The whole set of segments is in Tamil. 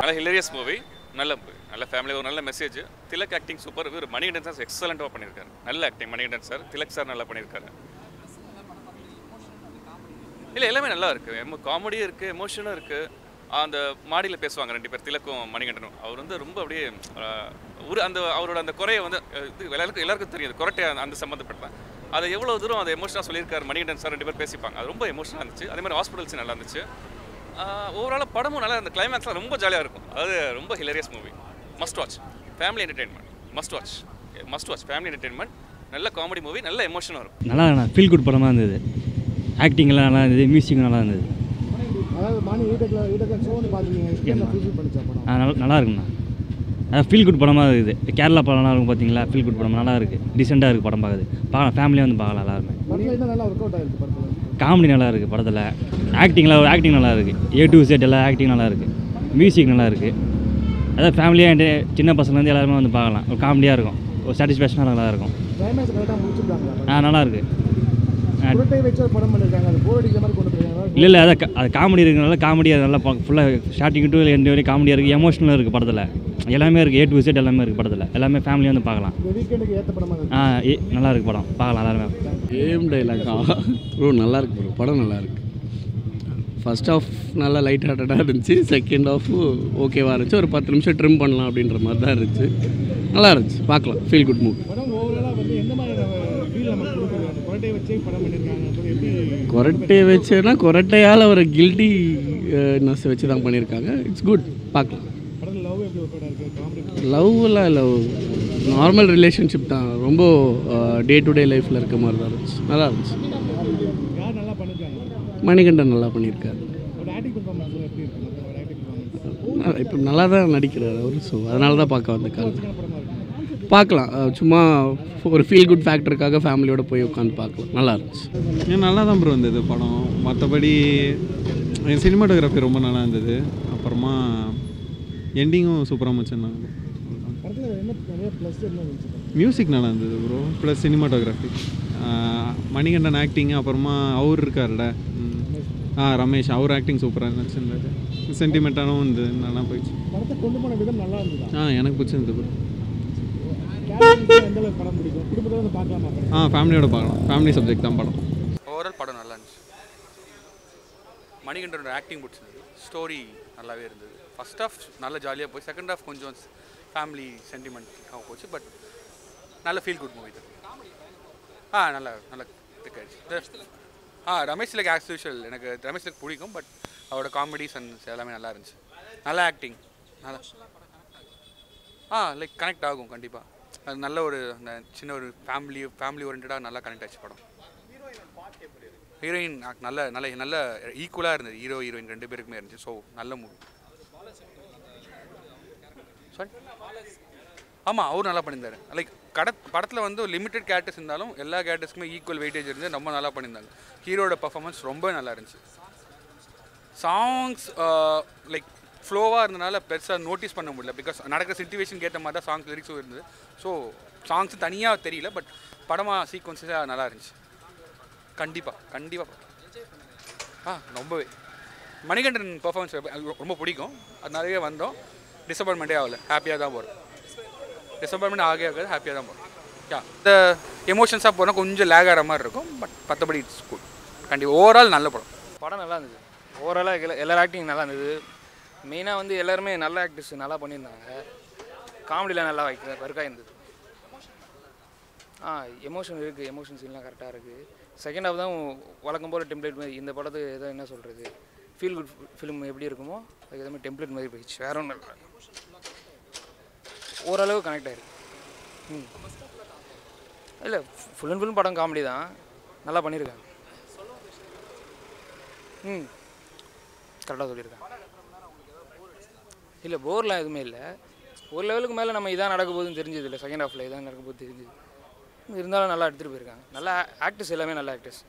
நல்ல ஹிலேரியஸ் மூவி நல்ல movie. நல்ல ஃபேமிலி ஒரு நல்ல மெசேஜ் திலக் ஆக்டிங் சூப்பர் இவர் மணிகண்டன் சார் எக்ஸலண்ட்டாக பண்ணியிருக்காரு நல்ல acting Manikandan sir Thilak sir நல்லா பண்ணியிருக்காரு இல்லை எல்லாமே நல்லா இருக்குது எமோ காமெடியும் இருக்குது எமோஷனும் இருக்குது அந்த மாடியில் பேசுவாங்க ரெண்டு பேர் திலக்கும் மணிகண்டனும் அவர் வந்து ரொம்ப அப்படியே ஆஹ், ஒரு அந்த அவரோட அந்த குறையை வந்து அஹ், இது எல்லாருக்கும் எல்லாருக்கும் தெரியுது குரட்டை அந்த- அந்த சம்மந்தப்பட்ட அதை எவ்வளோ தூரம் அதை எமோஷனாக சொல்லியிருக்காரு மணிகண்டன் சார் ரெண்டு பேர் பேசிப்பாங்க அது ரொம்ப எமோஷனாக இருந்துச்சு அதே மாதிரி ஹாஸ்பிட்டல்ஸ் நல்லா இருந்துச்சு ஓவராலாக படமும் நல்லா அந்த கிளைமேக்ஸ்லாம் ரொம்ப ஜாலியாக இருக்கும் அது ரொம்ப hilarious movie must watch family entertainment must watch must watch family entertainment நல்ல காமெடி மூவி நல்ல எமோஷனும் இருக்கும் நல்லா ஃபீல் குட் படமாக இருந்தது ஆக்டிங்லாம் நல்லா இருந்தது மியூசிக் நல்லா இருந்தது அதாவது morning eight o'clock eight o'clock ஷோன்னு பார்த்துருக்கீங்க ஃபுல்ஃபில் பண்ணிச்சா படம் ஆ, நல்லா நல்லா இருக்குண்ணா அதான் ஃபீல் குட் படமாக இருக்குது கேரளா படம்லாம் இருக்கும் பார்த்தீங்களா ஃபீல் குட் படம் நல்லா இருக்குது டீசெண்டாக இருக்குது படம் பார்க்குது பார்க்கலாம் ஃபேமிலியாக வந்து பார்க்கலாம் எல்லாருமே படத்தில் என்ன நல்லா ஒர்க் அவுட் ஆயிருக்கு படத்தில் காமெடி நல்லா இருக்குது படத்தில் ஆக்டிங்லாம் ஆக்டிங் நல்லா இருக்குது ஏ டு செட் எல்லாம் ஆக்டிங் நல்லா இருக்குது மியூசிக் நல்லா இருக்குது அதான் ஃபேமிலியாக சின்ன பசங்கலேருந்து எல்லாருமே வந்து பார்க்கலாம் ஒரு காமெடியாக இருக்கும் ஒரு சாட்டிஸ்ஃபேக்ஷனாக நல்லா இருக்கும் கிளைமேக்ஸ் கரெக்டாக முடிச்சிருக்காங்க ஆ நல்லா இருக்குது புரட்டை வச்சு ஒரு படம் பண்ணியிருக்காங்க அது போர் அடிக்கிற மாதிரி கொண்டு போயிருக்காங்க இல்லை இல்லை அதான் க- அது காமெடி இருக்கிறனால காமெடியாக நல்லா ஃபுல்லாக ஸ்டார்டிங் டு எண்ட் வரைக்கும் காமெடியாக இருக்குது எமோஷனலாக இருக்குது படத்தில் எல்லாமே இருக்குது ஏ டு செட் எல்லாமே இருக்குது படத்தில் எல்லாமே ஃபேமிலியாக வந்து பார்க்கலாம் இந்த வீக்கெண்டுக்கு ஏற்ற படமாக இருக்கு ஆ ஏ நல்லா இருக்குது படம் பார்க்கலாம் எல்லாருமே ஏம் டைலாக்கா ப்ரோ நல்லா இருக்கு ப்ரோ படம் நல்லா இருக்கு ஃபர்ஸ்ட் ஆஃப் நல்லா லைட் ஹார்ட்டடாக இருந்துச்சு செகண்ட் ஆஃப் ஓகேவாக இருந்துச்சு ஒரு பத்து நிமிஷம் ட்ரிம் பண்ணலாம் அப்படின்ற மாதிரி தான் இருந்துச்சு நல்லா இருந்துச்சு பார்க்கலாம் ஃபீல் குட் மூவ் படம் ஓவராலாக வந்து எந்த மாதிரி ஃபீல் நமக்கு கொடுக்குது அந்த புரட்டை வச்சே படம் பண்ணியிருக்காங்க அது எப்படி கொரட்டை வச்சுன்னா கொரட்டையால் ஒரு கில்ட்டி நஸ் வச்சு தான் பண்ணியிருக்காங்க இட்ஸ் குட் பார்க்கலாம் படத்தில் லவ் எப்படி ஒர்க் அவுட் இருக்குது காமெடி லவ்லாம் லவ் நார்மல் ரிலேஷன்ஷிப் தான் ரொம்ப டே டு டே லைஃப்பில் இருக்க மாதிரி தான் இருந்துச்சு நல்லா இருந்துச்சு யார் நல்லா பண்ணியிருக்காங்க மணிகண்டன் நல்லா பண்ணியிருக்காரு ஒரு ஆக்டிங் பர்ஃபார்மன்ஸ் எப்படி இருக்கு மற்றவங்க ஆக்டிங் பர்ஃபார்மன்ஸ் இப்போ நல்லா தான் நடிக்கிறார் அவர் ஸோ அதனால தான் பார்க்க வந்த காரணம் படமாக இருக்கு பார்க்கலாம் அஹ் சும்மா ஒரு ஃபீல் குட் ஃபேக்டருக்காக ஃபேமிலியோட போய் உட்காந்து பார்க்கலாம் நல்லா இருந்துச்சு ஏன் நல்லா தான் ப்ரோ இருந்தது படம் மற்றபடி சினிமாட்டோகிராஃபி ரொம்ப நல்லா இருந்தது அப்புறமா எண்டிங்கும் சூப்பராக முடிச்சிருந்தாங்க படத்தில் என்ன நிறைய ப்ளஸ் என்ன இருந்துச்சு மியூசிக் நல்லா இருந்தது bro plus cinematography Manikandan acting அப்புறமா அவர் இருக்கார்ல ம். ஆ ரமேஷ் அவர் ஆக்டிங் சூப்பராக இருந்துச்சு சென்டிமெண்ட்டாகவும் இருந்தது நல்லா போயிடுச்சு படத்தை கொண்டு போன விதம் நல்லா இருந்ததா ஆ எனக்கு பிடிச்சிருந்தது ப்ரோ கேரக்டருக்கு எந்த அளவுக்கு படம் பிடிக்கும் குடும்பத்தோட வந்து பார்க்கலாமா படம் ஆ ஃபேமிலியோட பார்க்கலாம் ஃபேமிலி சப்ஜெக்ட் தான் படம் ஓவரால் படம் நல்லா இருந்துச்சு மணிகண்டனோட ஆக்டிங் பிடிச்சிருந்தது ஸ்டோரி நல்லாவே இருந்தது ஃபர்ஸ்ட் ஹாஃப் நல்ல ஜாலியாக போய் செகண்ட் ஹாஃப் கொஞ்சம் ஃபேமிலி சென்டிமெண்ட் போச்சு பட் நல்ல ஃபீல் குட் மூவி தான் ஆ நல்ல நல்ல click ஆயிடுச்சு ஆ ரமேஷ் லைக் ஆஸ் யூஷுவல் எனக்கு ரமேஷ் லைக் பிடிக்கும் பட் அவரோட காமெடிஸ் அண்ட் எல்லாமே நல்லா இருந்துச்சு நல்ல ஆக்டிங் நல்லா ஆ லைக் கனெக்ட் ஆகும் கண்டிப்பாக அது நல்ல ஒரு அந்த சின்ன ஒரு ஃபேமிலி ஃபேமிலி ஓரியன்டாக நல்லா கனெக்ட் ஆச்சு படம் ஹீரோயின் நல்ல நல்ல நல்ல ஈக்குவலாக இருந்தது ஹீரோ ஹீரோயின் ரெண்டு பேருக்குமே இருந்துச்சு ஸோ நல்ல மூவி சாரி ஆமாம் அவர் நல்லா பண்ணியிருந்தாரு லைக் கட படத்தில் வந்து லிமிட்டட் கேரக்டர்ஸ் இருந்தாலும் எல்லா கேரக்டர்ஸ்க்குமே ஈக்குவல் வெயிட்டேஜ் இருந்து ரொம்ப நல்லா பண்ணியிருந்தாங்க ஹீரோட பர்ஃபார்மன்ஸ் ரொம்ப நல்லா இருந்துச்சு சாங்ஸ் லைக் ஃப்ளோவாக இருந்தனால பெருசாக நோட்டீஸ் பண்ண முடியல பிகாஸ் நடக்கிற சுச்சுவேஷன் கேட்ட மாதிரி தான் சாங்ஸ் லிரிக்ஸும் இருந்தது ஸோ சாங்ஸ் தனியாக தெரியல பட் படமாக சீக்வன்ஸஸாக நல்லா இருந்துச்சு கண்டிப்பாக கண்டிப்பாக ஆ ரொம்பவே மணிகண்டன் பர்ஃபார்மன்ஸ் ரொம்ப பிடிக்கும் அதனாலவே வந்தோம் டிசப்பாயின்மெண்ட்டே ஆகல ஹாப்பியாக தான் போகிறோம் டிசப்பாயின்மெண்ட் ஆகவே ஆகாது ஹாப்பியாக தான் போகிறோம் யா இந்த எமோஷன்ஸாக போனால் கொஞ்சம் லேக் ஆகிற மாதிரி இருக்கும் பட் மற்றபடி இட்ஸ் குட் கண்டிப்பாக ஓவரால் நல்ல படம் படம் நல்லா இருந்தது ஓவராலாக எல்லா எல்லா ஆக்டிங் நல்லா இருந்தது மெயினாக வந்து எல்லாருமே நல்ல ஆக்டர்ஸ் நல்லா பண்ணியிருந்தாங்க காமெடியில் நல்லா வைக்க ஒர்க்காக இருந்தது ஆ எமோஷன் இருக்குது எமோஷன் சீன்லாம் கரெக்டாக இருக்குது செகண்ட் ஹாஃப் தான் வழக்கம் போல் டெம்ப்ளேட் மாதிரி இந்த படத்து ஏதோ என்ன சொல்கிறது ஃபீல் குட் ஃபிலிம் எப்படி இருக்குமோ அதுக்கு ஏதோ மாதிரி டெம்ப்ளேட் மாதிரி போயிடுச்சு வேற ஒன்றும் இல்லை ஓரளவு கனெக்ட் ஆயிருக்கு ம் இல்லை ஃபுல் அண்ட் ஃபுல் படம் காமெடி தான் நல்லா பண்ணியிருக்காங்க ம் கரெக்டாக சொல்லியிருக்காங்க இல்லை போர்லாம் எதுவுமே இல்லை ஒரு லெவலுக்கு மேலே நம்ம இதான் நடக்க போகுதுன்னு தெரிஞ்சது இல்லை செகண்ட் ஹாஃபில் இதான் நடக்க போகுது தெரிஞ்சது இருந்தாலும் நல்லா எடுத்துகிட்டு போயிருக்காங்க நல்லா ஆக்டர்ஸ் எல்லாமே நல்ல ஆக்டர்ஸ்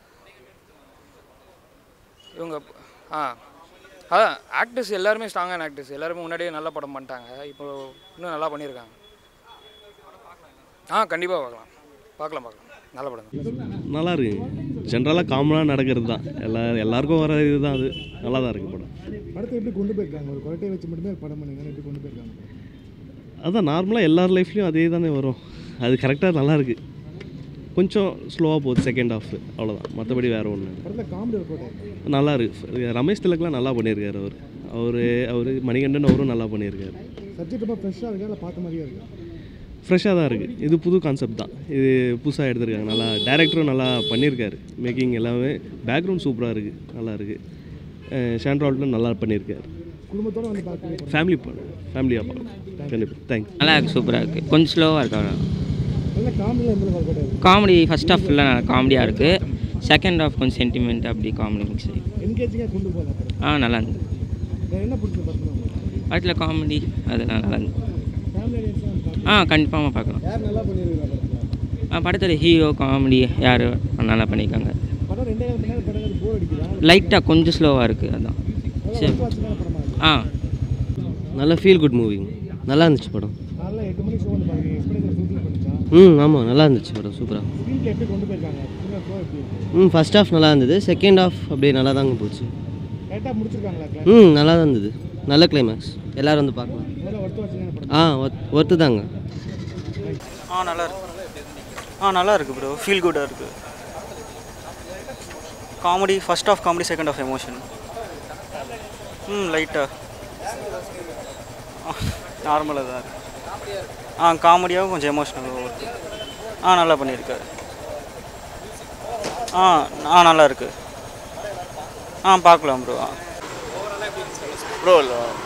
இவங்க ஆ அதான் ஆக்டர்ஸ் எல்லாருமே ஸ்ட்ராங்கான ஆக்டர்ஸ் எல்லாருமே முன்னாடியே நல்ல படம் பண்ணிட்டாங்க இப்போ இன்னும் நல்லா பண்ணியிருக்காங்க ஆ கண்டிப்பாக பார்க்கலாம் பார்க்கலாம் பார்க்கலாம் நல்ல படம் தான் நல்லா இருக்கு ஜென்ரலாக காமனாக நடக்கிறது தான் எல்லா எல்லாருக்கும் வர இதுதான் அது நல்லா தான் இருக்கு படம் படத்தை எப்படி கொண்டு போயிருக்காங்க ஒரு கொரட்டையை வச்சு மட்டுமே படம் பண்ணுங்க எப்படி கொண்டு போயிருக்காங்க அதான் நார்மலாக எல்லார் லைஃப்லேயும் அதே தானே வரும் அது கரெக்டாக நல்லா இருக்கு கொஞ்சம் ஸ்லோவாக போகுது செகண்ட் ஹாஃப் அவ்வளோதான் மற்றபடி வேறு ஒன்று படத்தில் காமெடி ஒர்க் அவுட் ஆயிருக்கு நல்லா இருக்கு ரமேஷ் திலக்லாம் நல்லா பண்ணியிருக்காரு அவர் அவர் அவர் மணிகண்டன் அவரும் நல்லா பண்ணியிருக்காரு சப்ஜெக்ட் ரொம்ப ஃப்ரெஷ்ஷாக இருக்கா இல்லை பார்த்த மாதிரியே இருக்கா ஃப்ரெஷ்ஷாக தான் இருக்குது இது புது கான்செப்ட் தான் இது புதுசாக எடுத்திருக்காங்க நல்லா டைரக்டரும் நல்லா பண்ணியிருக்காரு மேக்கிங் எல்லாமே பேக்ரவுண்ட் சூப்பராக இருக்குது நல்லா இருக்குது ஷாண்ட்ரால்ட்டும் நல்லா பண்ணியிருக்காரு குடும்பத்தோட வந்து பார்க்குறீங்க ஃபேமிலி படம் ஃபேமிலியாக பார்க்கலாம் கண்டிப்பாக தேங்க்ஸ் நல்லா இருக்கு சூப்பராக இருக்குது கொஞ்சம் ஸ்லோவாக இருக்கு அவ்வளோ நல்ல காமெடியில் எந்த ஒர்க் அவுட் ஆயிருக்கு காமெடி ஃபஸ்ட் ஹாஃப் ஃபுல்லாக காமெடியாக இருக்குது செகண்ட் ஹாஃப் கொஞ்சம் சென்டிமெண்ட் அப்படி காமெடி மிக்ஸ் ஆகி என்கேஜிங்காக கொண்டு போகுது படம் ஆ நல்லா இருந்தது வேறு என்ன பிடிச்சது படத்தில் உங்களுக்கு படத்தில் காமெடி அதெல்லாம் நல்லா இருந்தது ஃபேமிலி ஆடியன்ஸ்லாம் வந்து பார்க்கலாம் ஆ கன்ஃபார்மாக பார்க்கலாம் யார் நல்லா பண்ணியிருக்கா படத்தில் ஆ படத்தில் ஹீரோ காமெடி யார் நல்லா பண்ணியிருக்காங்க படம் ரெண்டே கால் மணி நேரம் படம் போர் அடிக்குதா லைட்டாக கொஞ்சம் ஸ்லோவாக இருக்குது அதான் சரி வாட்சிக்கான படமா இருக்கு ஆ நல்ல ஃபீல் குட் மூவி நல்லா இருந்துச்சு படம் காலைல எட்டு மணிக்கு ஷோ வந்து பாருங்க எக்ஸ்பீரியன்ஸ் ஃபுல்ஃபில் பண்ணிச்சா ம் ஆமாம் நல்லா இருந்துச்சு படம் சூப்பராக ஸ்க்ரீன் பிளே எப்படி கொண்டு போயிருக்காங்க சின்ன ஷோ எப்படி இருக்கு ம் ஃபஸ்ட் ஹாஃப் நல்லா இருந்தது செகண்ட் ஹாஃப் அப்படியே நல்லா தாங்க போச்சு கரெக்டாக முடிச்சிருக்காங்களா கிளாஸ் ம் நல்லா தான் இருந்தது நல்ல கிளைமேக்ஸ் எல்லோரும் வந்து பார்க்கலாம் முதல்ல ஒர்த்து வாட்சிக்கான படம் ஆ ஒர்த்து தாங்க ஆ நல்லா இருக்கு ஆ நல்லா இருக்கு ப்ரோ ஃபீல் குட்டாக இருக்கு comedy first half comedy second half emotion ம் லைட்டாக நார்மலாக தான் இருக்கு ஆ காமெடியாகவும் கொஞ்சம் எமோஷனலாகவும் இருக்கு ஆ நல்லா பண்ணியிருக்காரு ஆ ஆ நல்லா இருக்கு ஆ பார்க்கலாம் ப்ரோ ஆ ப்ரோ